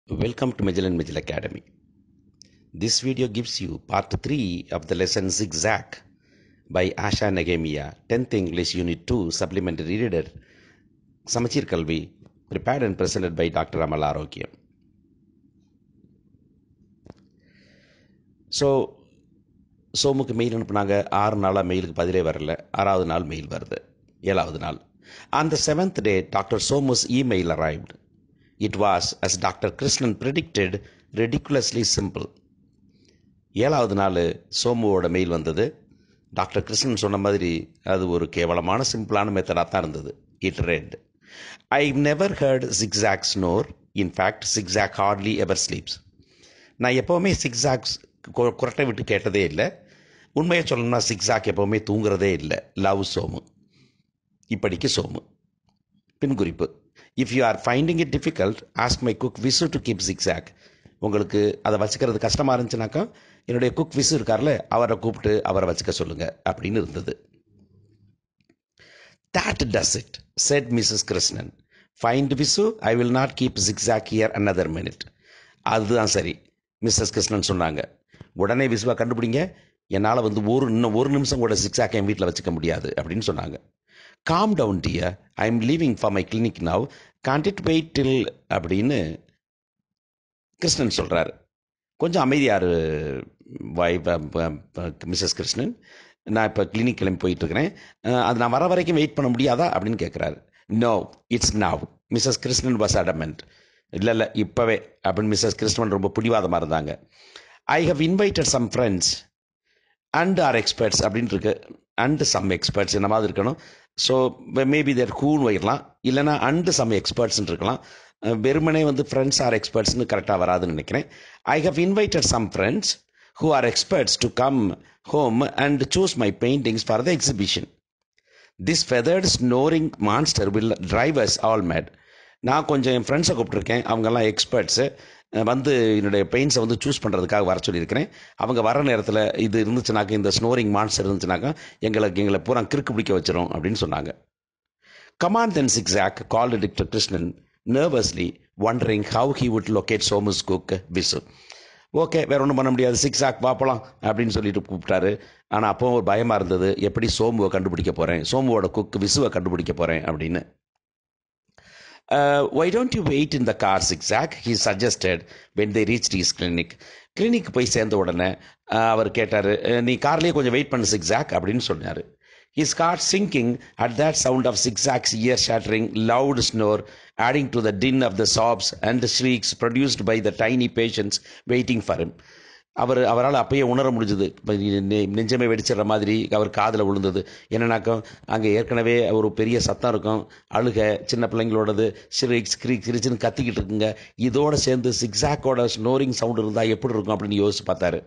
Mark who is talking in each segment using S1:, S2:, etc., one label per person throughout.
S1: Welcome to Magellan Magel Academy. This video gives you part 3 of the lesson Zigzag by Asha Nagamia, 10th English Unit 2 Supplementary Reader, Samachir Kalvi, prepared and presented by Dr. Amal Arogyam. So சோமுக்கு mail அனுப்புனாங்க ஆறு நாளாக மெயிலுக்கு பதிலே வரல ஆறாவது நாள் mail வருது ஏழாவது நாள் அந்த seventh day doctor Somu's email arrived it was as doctor Krishnan predicted ridiculously simple ஏழாவது நாள் சோமுவோட மெயில் வந்தது டாக்டர் கிருஷ்ணன் சொன்ன மாதிரி அது ஒரு கேவலமான சிம்பிளான மெத்தடாக தான் இருந்தது it read I never heard Zigzag snore in fact Zigzag hardly ever sleeps நான் எப்போவுமே சிக்ஸாக்ஸ் குரட்டை விட்டு கேட்டதே இல்லை உண்மையை சொல்லணும்னா சிக்ஸாக் எப்போவுமே தூங்குறதே இல்லை லவ் சோமு இப்படிக்கு சோமு பின் குறிப்பு if you are finding it difficult ask my cook Visu to keep Zigzag உங்களுக்கு அதை வச்சுக்கிறது கஷ்டமாக இருந்துச்சுனாக்கா என்னுடைய குக் விசு இருக்கார்ல அவரை கூப்பிட்டு அவரை வச்சுக்க சொல்லுங்க அப்படின்னு இருந்தது that does it said Mrs Krishnan find Visu I will not keep Zigzag here another minute அதுதான் சரி மிஸ்ஸஸ் கிருஷ்ணன் சொன்னாங்க உடனே விசுவா கண்டுபிடிங்க என்னால் வந்து ஒரு இன்னும் ஒரு நிமிஷம் கூட சிக்ஸாக் என் வீட்டில் வச்சுக்க முடியாது அப்படின்னு சொன்னாங்க calm down dear I am leaving for my clinic now can't it wait till அப்படின்னு கிருஷ்ணன் சொல்கிறாரு கொஞ்சம் அமைதியார் வாய் மிஸ்ஸஸ் கிருஷ்ணன் நான் இப்போ கிளினிக் கிளம்பி போயிட்டுருக்கிறேன் அது நான் வர வரைக்கும் வெயிட் பண்ண முடியாதா அப்படின்னு கேட்குறாரு no it's now Mrs Krishnan was adamant இல்லை இல்லை இப்போவே அப்படின்னு மிஸ்ஸஸ் கிருஷ்ணன் ரொம்ப பிடிவாதமாக இருந்தாங்க I have invited some friends and are experts அப்படின்னு இருக்கு அண்டு சம் எக்ஸ்பர்ட்ஸ் என்ன மாதிரி இருக்கணும் ஸோ மேபி தேர் கூன் வைக்கலாம் இல்லைனா அண்டு சம் எக்ஸ்பர்ட்ஸ்னு இருக்கலாம் வெறுமனே வந்து ஃப்ரெண்ட்ஸ் ஆர் எக்ஸ்பர்ட்ஸ்னு கரெக்டாக வராதுன்னு நினைக்கிறேன் I have invited some friends who are experts to come home and choose my paintings for the exhibition this feathered snoring monster will drive us all mad நான் கொஞ்சம் என் ஃப்ரெண்ட்ஸை கூப்பிட்ருக்கேன் அவங்கெல்லாம் எக்ஸ்பர்ட்ஸு வந்து என்னுடைய பெயிண்ட்ஸை வந்து சூஸ் பண்ணுறதுக்காக வர சொல்லியிருக்கிறேன் அவங்க வர நேரத்தில் இது இருந்துச்சுனாக்கா இந்த ஸ்னோரிங் மான்ஸ்டர் இருந்துச்சுனாக்கா எங்களுக்கு எங்களை பூரா கிறுக்கு பிடிக்க வச்சிரும் அப்படின்னு சொன்னாங்க command then Zigzag called doctor Krishnan nervously wondering how he would locate Somu's cook Visu okay வேற ஒன்றும் பண்ண முடியாது சிக்ஸ் ஆக் பார்ப்பலாம் அப்படின்னு சொல்லிட்டு கூப்பிட்டாரு ஆனால் அப்போ ஒரு பயமாக இருந்தது எப்படி சோமுவை கண்டுபிடிக்க போகிறேன் சோமுவோட குக் விசுவை கண்டுபிடிக்க போகிறேன் அப்படின்னு why don't you wait in the car Zigzag he suggested when they reach his clinic clinic போய் சேர்ந்த உடனே அவர் கேட்டார் நீ கார்லேயே கொஞ்சம் வெயிட் பண்ணு சிக்ஸாக் அப்படின்னு சொன்னார் He starts sinking at that sound of zigzag's ear shattering, loud snore, adding to the din of the sobs and the shrieks produced by the tiny patients waiting for him. அவர் அவரால் அப்பயே உணர முடிஞ்சது நெஞ்சமே வெடிச்சிடுற மாதிரி அவர் காதில் விழுந்தது என்னன்னாக்கா அங்கே ஏற்கனவே ஒரு பெரிய சத்தம் இருக்கும் அழுக சின்ன பிள்ளைங்களோடது சிரிக்ஸ் கிரிக் சிரிச்சுன்னு கத்திக்கிட்டு இருக்குங்க இதோட சேர்ந்து சிக்ஸாக்கோட ஸ்னோரிங் சவுண்ட் இருந்தால் எப்படி இருக்கும் அப்படின்னு யோசிச்சு பார்த்தாரு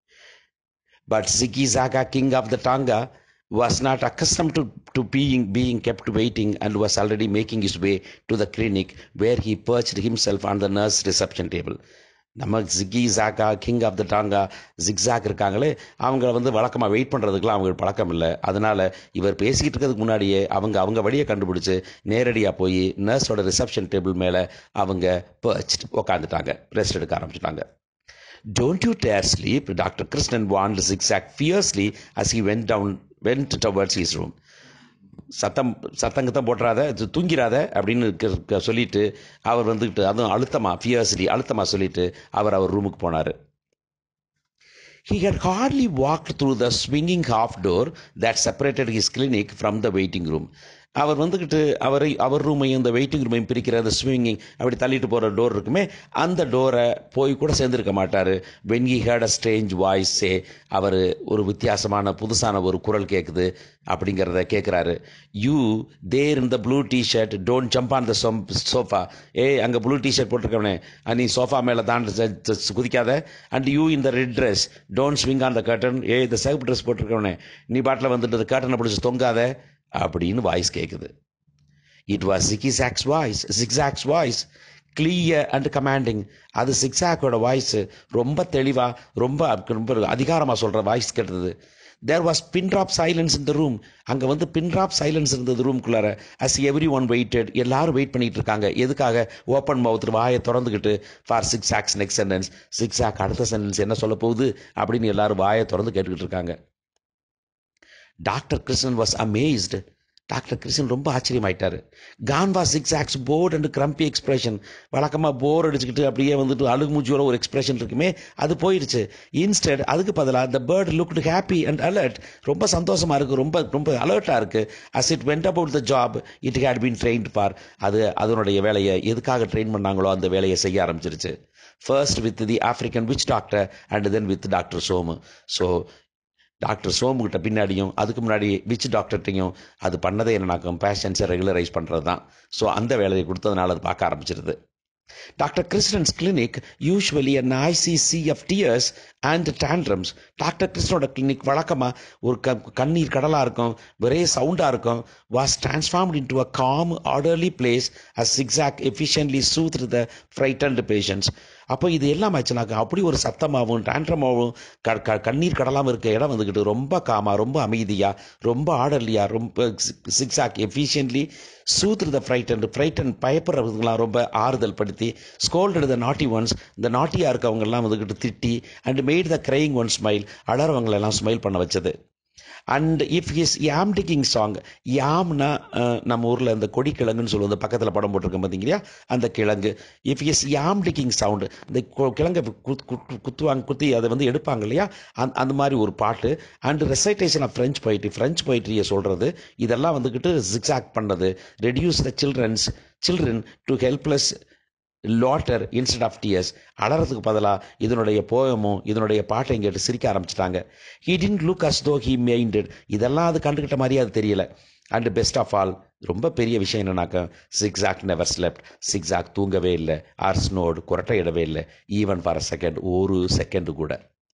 S1: but Ziggy Zagga king of the tonga was not accustomed to, to being being kept waiting and was already making his way to the clinic where he perched himself on the nurse reception table நம்ம Ziggy Zagga king of the tonga Zigzag இருக்காங்களே அவங்க வந்து வழக்கமாக wait பண்ணுறதுக்குலாம் அவங்களுக்கு பழக்கம் இல்லை அதனால இவர் பேசிக்கிட்டு இருக்கிறதுக்கு முன்னாடியே அவங்க அவங்க வழியை கண்டுபிடிச்சு நேரடியாக போய் நர்ஸோட ரிசப்ஷன் டேபிள் மேலே அவங்க பர்ச்ட் உட்காந்துட்டாங்க ரெஸ்ட் எடுக்க ஆரம்பிச்சிட்டாங்க Don't you dare sleep, Dr. Krishnan warned Zigzag fiercely as he went down went towards his room. சத்தம் சத்தங்கத்தம் போட்டுறாத தூங்கிறாத அப்படின்னு சொல்லிட்டு அவர் வந்துக்கிட்டு அதுவும் அழுத்தமாக ஃபியர்ஸ்லி அழுத்தமாக சொல்லிட்டு அவர் அவர் ரூமுக்கு போனார் He had hardly walked through the swinging half door that separated his clinic from the waiting room. அவர் வந்துக்கிட்டு அவரை அவர் ரூமையும் இந்த வெயிட்டிங் ரூமையும் பிரிக்கிற அந்த ஸ்விங்கிங் அப்படி தள்ளிட்டு போகிற டோர் இருக்குமே அந்த டோரை போய் கூட சேர்ந்துருக்க மாட்டார் when he heard a strange voice say அவர் ஒரு வித்தியாசமான புதுசான ஒரு குரல் கேட்குது அப்படிங்கிறத கேட்குறாரு யூ தேர் இந்த blue T-shirt don't jump on the sofa ஏ அங்கே ப்ளூ டிஷர்ட் போட்டிருக்கவனே நீ சோஃபா மேலே தான் குதிக்காத அண்ட் யூ இந்த red dress don't swing on the curtain ஏ இந்த சிவப்பு ட்ரெஸ் போட்டிருக்கவனே நீ பாட்டில் வந்துட்டு கர்ட்டனை பிடிச்சி தொங்காத அப்படின்னு வாய்ஸ் கேட்குது it was Zigzag's voice Zigzag's voice clear and commanding அது சிக்ஸாக்கோட வாய்ஸ் ரொம்ப தெளிவாக ரொம்ப ரொம்ப அதிகாரமாக சொல்கிற வாய்ஸ் கேட்டது there was pin drop silence இந்த ரூம் அங்கே வந்து பின் ட்ராப் சைலன்ஸ் இருந்தது ரூம்குள்ளார அஸ் எவ்ரி ஒன் வெயிட்டட் எல்லாரும் வெயிட் பண்ணிட்டு இருக்காங்க எதுக்காக ஓப்பன் மவுத் வாயை திறந்துக்கிட்டு for Zigzag's next sentence Zigzag அடுத்த சென்டென்ஸ் என்ன சொல்ல போகுது அப்படின்னு எல்லாரும் வாயை திறந்து கேட்டுக்கிட்டு இருக்காங்க doctor Krishnan was amazed doctor Krishnan ரொம்ப ஆச்சரியமாயிட்டாரு gone was Zigzag's bored and grumpy expression வழக்கமாக போர் அடிச்சுக்கிட்டு அப்படியே வந்துட்டு அழுகுமூச்சியோட ஒரு எக்ஸ்பிரஷன் இருக்குமே அது போயிடுச்சு இன்ஸ்டெட் அதுக்கு பதிலாக the bird looked happy and alert ரொம்ப சந்தோஷமா இருக்கு ரொம்ப ரொம்ப அலர்ட்டாக இருக்கு as it went about the job it had been trained for அது அதனுடைய வேலையை எதுக்காக ட்ரெயின் பண்ணாங்களோ அந்த வேலையை செய்ய ஆரம்பிச்சிருச்சு first with the African witch doctor and then with doctor Somu so doctor சோமுகிட்ட பின்னாடியும் அதுக்கு முன்னாடி விச் டாக்டர்கிட்டையும் அது பண்ணதே என்னன்னாக்கும் பேஷன்ஸை ரெகுலரைஸ் பண்ணுறது தான் ஸோ அந்த வேலையை கொடுத்ததுனால அது பார்க்க ஆரம்பிச்சிருது doctor Krishnan's clinic usually an ocean of tears and tantrums doctor கிருஷ்ணனோட கிளினிக் வழக்கமாக ஒரு க கண்ணீர் கடலாக இருக்கும் ஒரே சவுண்டாக இருக்கும் was transformed into a calm orderly place as Zigzag efficiently soothed the frightened patients அப்போ இது எல்லாம் ஆச்சுனாக்கா அப்படி ஒரு சத்தமாகவும் டான்ட்ரமாகவும் க க கண்ணீர் கடலாமல் இருக்க இடம் வந்துக்கிட்டு ரொம்ப காமா ரொம்ப அமைதியாக ரொம்ப ஆர்டர்லியாக ரொம்ப Zigzag efficiently soothed the frightened frightened பயப்படுறவங்களாம் ரொம்ப ஆறுதல் படுத்தி ஸ்கோல்டு த நாட்டி ஒன்ஸ் இந்த நாட்டியாக இருக்கவங்கெல்லாம் வந்துக்கிட்டு திட்டி and made the crying ones smile அலறவங்களெல்லாம் ஸ்மைல் பண்ண வச்சது and if is yam digging song யாம்னா அஹ், நம்ம ஊரில் இந்த கொடி கிழங்குன்னு சொல்லுவது பக்கத்தில் படம் போட்டிருக்கோம் பார்த்தீங்களா அந்த கிழங்கு if is yam digging sound இந்த கொ- கிழங்கை குத்- குத்- குத்துவாங்க குத்தி அதை வந்து எடுப்பாங்க இல்லையா அந்த அந்த மாதிரி ஒரு பாட்டு and recitation of French poetry French poetryயை சொல்கிறது இதெல்லாம் வந்துக்கிட்டு ஜிக்ஸாக் பண்ணது reduce the children's children to helpless laughter instead of tears அலறதுக்கு பதிலாக இதனுடைய போயமும் இதனுடைய பாட்டையும் கேட்டு சிரிக்க ஆரம்பிச்சிட்டாங்க he didn't look as though he minded இதெல்லாம் அது கண்டுக்கிட்ட மாதிரியே அது தெரியல அண்ட் பெஸ்ட் ஆஃப் ஆல் ரொம்ப பெரிய விஷயம் என்னன்னாக்கா சிக்ஸாக் நெவர் ஸ்லெப்ட் சிக்ஸாக் தூங்கவே இல்லை ஆர் ஸ்னோடு குரட்டையிடவே இல்லை ஈவன் ஃபார் அ செகண்ட் ஒரு செகண்ட் கூட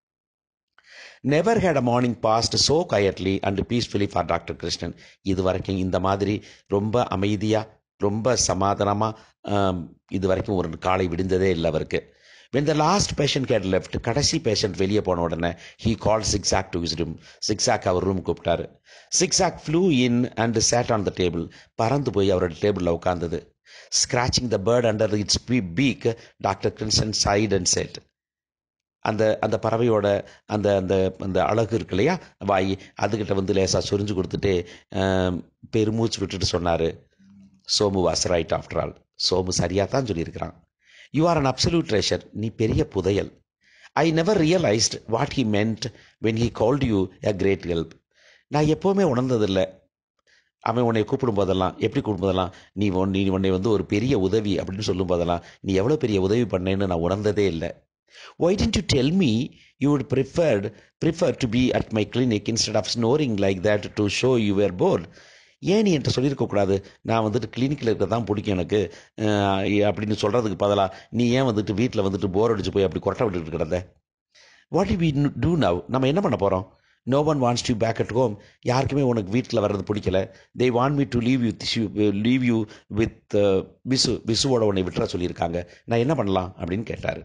S1: never had a morning passed so quietly and peacefully for doctor Krishnan இது வரைக்கும் இந்த மாதிரி ரொம்ப அமைதியாக ரொம்ப சமாதானமாக இது வரைக்கும் ஒரு காலை விடிந்ததே இல்லை அவருக்கு when the last patient had left கடைசி பேஷண்ட் வெளியே போன உடனே he called zigzag to his room zigzag அவர் ரூம் கூப்பிட்டாரு zigzag flew in and sat on the table பறந்து போய் அவரோட டேபிளில் உட்கார்ந்தது scratching the bird under its be- beak doctor Krishnan sighed and said அந்த அந்த பறவையோட அந்த அந்த அந்த அழகு இருக்கு இல்லையா வாய் அதுகிட்ட வந்து லேசாக சொரிஞ்சு கொடுத்துட்டு ஆம், பெருமூச்சு விட்டுட்டு சொன்னார் Somu was right after all Somu சரியாக தான் சொல்லியிருக்கிறான் you are an absolute treasure நீ பெரிய புதையல் I never realised what he meant when he called you a great help நான் எப்போவுமே உணர்ந்ததில்லை அவன் உன்னை கூப்பிடும் போதெல்லாம் எப்படி கூப்பிடும் போதெல்லாம் நீ உன் நீ உன்னை வந்து ஒரு பெரிய உதவி அப்படின்னு சொல்லும் போதெல்லாம் நீ எவ்வளோ பெரிய உதவி பண்ணேன்னு நான் உணர்ந்ததே இல்லை Why didn't you tell me you would preferred prefer to be at my clinic instead of snoring like that to show you were bored? ஏன் நீ என்கிட்ட சொல்லியிருக்க கூடாது நான் வந்துட்டு கிளினிக்கில் இருக்க தான் பிடிக்கும் எனக்கு அஹ், அப்படின்னு சொல்கிறதுக்கு பதிலாக நீ ஏன் வந்துட்டு வீட்டில் வந்துட்டு போர் அடிச்சு போய் அப்படி கொரட்டை விட்டுட்டு கிடந்த வாட் வி டூ நவ் நம்ம என்ன பண்ண போகிறோம் no one wants to back at home யாருக்குமே உனக்கு வீட்டில் வர்றது பிடிக்கல they want me to leave you leave you with Visu விசுவோட உன்னை விட்டுற சொல்லியிருக்காங்க நான் என்ன பண்ணலாம் அப்படின்னு கேட்டார்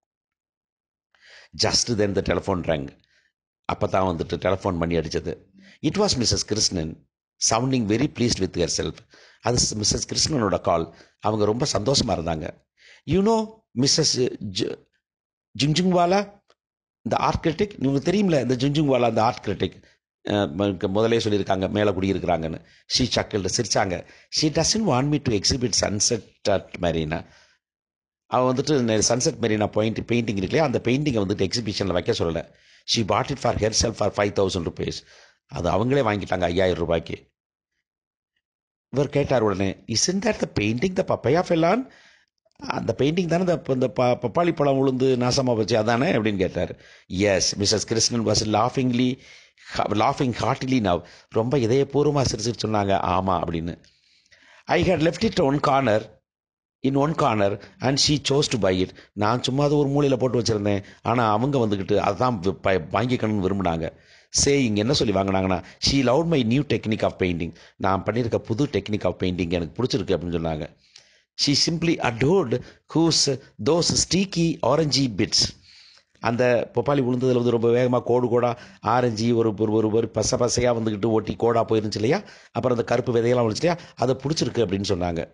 S1: ஜஸ்ட் தென் த டெலிஃபோன் ரேங் அப்போ தான் வந்துட்டு டெலிஃபோன் பண்ணி அடித்தது it was Mrs Krishnan sounding very pleased with herself அது மிஸ்ஸஸ் கிருஷ்ணனோட கால் அவங்க ரொம்ப சந்தோஷமாக இருந்தாங்க யூனோ மிஸ்ஸஸ் ஜுங்ஜுங்வாலா இந்த ஆர்ட் கிரிட்டிக் உங்களுக்கு தெரியும்ல இந்த ஜுங்ஜுங்வாலா இந்த ஆர்ட் கிரிட்டிக் முதலே சொல்லியிருக்காங்க மேலே குடியிருக்கிறாங்கன்னு ஷீ சக்கிள் சிரிச்சாங்க she doesn't want me to exhibit sunset at Marina அவன் வந்துட்டு சன்செட் மெரினா பாயிண்ட் பெயிண்டிங் இருக்கு இல்லையா அந்த பெயிண்டிங்கை வந்துட்டு எக்ஸிபிஷனில் வைக்க சொல்லலை she bought it for herself for five thousand rupees அது அவங்களே வாங்கிட்டாங்க ஐயாயிரம் ரூபாய்க்கு இவர் கேட்டார் உடனே isn't that the painting the papaya fell on அந்த பெயிண்டிங் தானே இந்த இந்த ப பப்பாளி பழம் உளுந்து நாசமாக வச்சு அதானே அப்படின்னு கேட்டார் yes Mrs Krishnan was laughingly லாஃபிங் ஹார்ட்லி நவ் ரொம்ப இதயபூர்வமாக சிரிச்சிட்டு சொன்னாங்க ஆமாம் அப்படின்னு I had left it one corner in one corner and she chose to buy it நான் சும்மா அது ஒரு மூலையில் போட்டு வச்சுருந்தேன் ஆனால் அவங்க வந்துக்கிட்டு அதான் வி- ப- வாங்கிக்கணும்னு விரும்பினாங்க சேயிங் என்ன சொல்லி வாங்கினாங்கன்னா she love my new technique of painting நான் பண்ணியிருக்க புது டெக்னிக் ஆஃப் பெயிண்டிங் எனக்கு பிடிச்சிருக்கு அப்படின்னு சொன்னாங்க she simply adored whose those sticky orange bits அந்த பப்பாளி விழுந்ததில் வந்து ரொம்ப வேகமாக கோடு கோடாக ஆரஞ்சு ஒரு ஒரு ஒரு ஒரு பச பசையாக வந்துக்கிட்டு ஓட்டி கோடாக போயிருந்துச்சு இல்லையா அப்புறம் அந்த கருப்பு விதையெல்லாம் வந்துச்சு இல்லையா அதை பிடிச்சிருக்கு அப்படின்னு சொன்னாங்க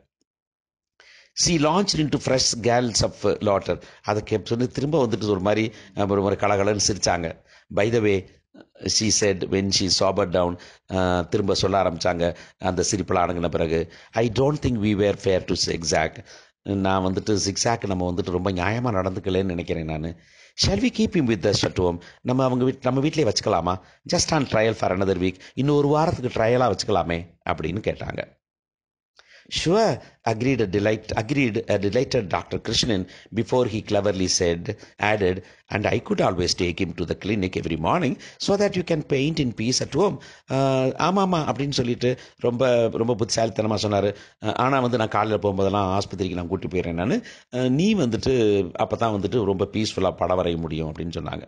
S1: she launched into fresh gales of laughter அதை கே சொல்லி திரும்ப வந்துட்டு ஒரு மாதிரி அஹ், ஒரு மாதிரி கலகலன்னு சிரிச்சாங்க by the way she said when she sober down திரும்ப சொல்ல ஆரம்பித்தாங்க அந்த சிரிப்பில் அடங்கின பிறகு I don't think we were fair to exact நான் வந்துட்டு சிக்ஸாக் நம்ம வந்துட்டு ரொம்ப நியாயமாக நடந்துக்கலன்னு நினைக்கிறேன் நான் shall we keep him with the shut home நம்ம அவங்க வீட் நம்ம வீட்டிலே வச்சுக்கலாமா just on trial for another week இன்னும் ஒரு வாரத்துக்கு ட்ரையலாக வச்சுக்கலாமே அப்படின்னு கேட்டாங்க Sure, agreed a delight agreed a delighted Dr. Krishnan before he cleverly said, added, and I could always take him to the clinic every morning so that you can paint in peace at home. ஆஹ், ஆமாம்மா அப்படின்னு சொல்லிட்டு ரொம்ப ரொம்ப புத்திசாலித்தனமாக சொன்னார் ஆனால் வந்து நான் காலையில் போகும்போதெல்லாம் ஆஸ்பத்திரிக்கு நான் கூட்டி போயிடுறேன் நான் நீ வந்துட்டு அப்போ தான் வந்துட்டு ரொம்ப பீஸ்ஃபுல்லாக படம் வரைய முடியும் அப்படின்னு சொன்னாங்க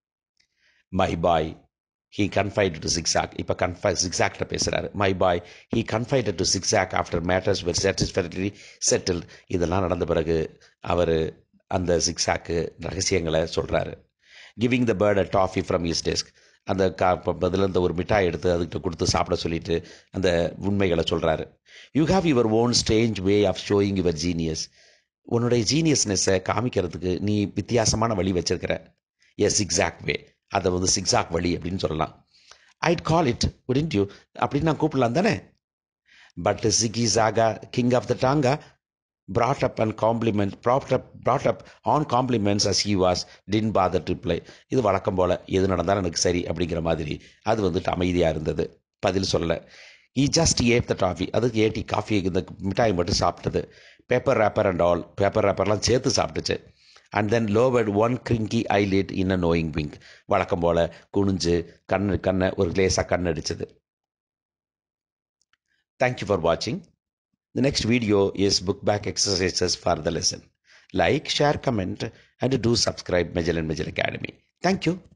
S1: my boy he confided to Zigzag இப்போ கன்ஃபை சிக்ஸாக்ட பேசுகிறாரு my boy he confided to Zigzag after matters were satisfactory settled இதெல்லாம் நடந்த பிறகு அவர் அந்த சிக்ஸாக்கு ரகசியங்களை சொல்கிறாரு giving the bird a toffee from his desk அந்த கா பதில் இந்த ஒரு மிட்டாய் எடுத்து அதுக்கிட்ட கொடுத்து சாப்பிட சொல்லிட்டு அந்த உண்மைகளை சொல்கிறாரு you have your own strange way of showing your genius உன்னுடைய ஜீனியஸ்னஸை காமிக்கிறதுக்கு நீ வித்தியாசமான வழி வச்சிருக்கிற எஸ் சிக்ஸாக் வே அதை வந்து சிக்ஸாக் வழி அப்படின்னு சொல்லலாம் I'd call it wouldn't you அப்படின்னு நான் கூப்பிடலாம் தானே but Ziggy Zagga king of the tonga brought up and compliment brought up brought up on compliments as he was didn't bother to reply இது வழக்கம் போல எது நடந்தாலும் எனக்கு சரி அப்படிங்கிற மாதிரி அது வந்துட்டு அமைதியாக இருந்தது பதில் சொல்லலை ஈ ஜஸ்ட் ஏப் த டாஃபி அதுக்கு ஏட்டி காஃபி இந்த மிட்டாய் மட்டும் சாப்பிட்டது paper wrapper and all paper ரேப்பர்லாம் சேர்த்து சாப்பிட்டுச்சு and then lowered one crinkly eyelid in a knowing wink வழக்கம் போல் குனிஞ்சு கண்ணு கண்ணை ஒரு லேசாக கண் அடிச்சது தேங்க்யூ ஃபார் வாட்சிங் The next video is book back exercises for the lesson. Like, share, comment, and do subscribe Magellan Magellan Academy. Thank you.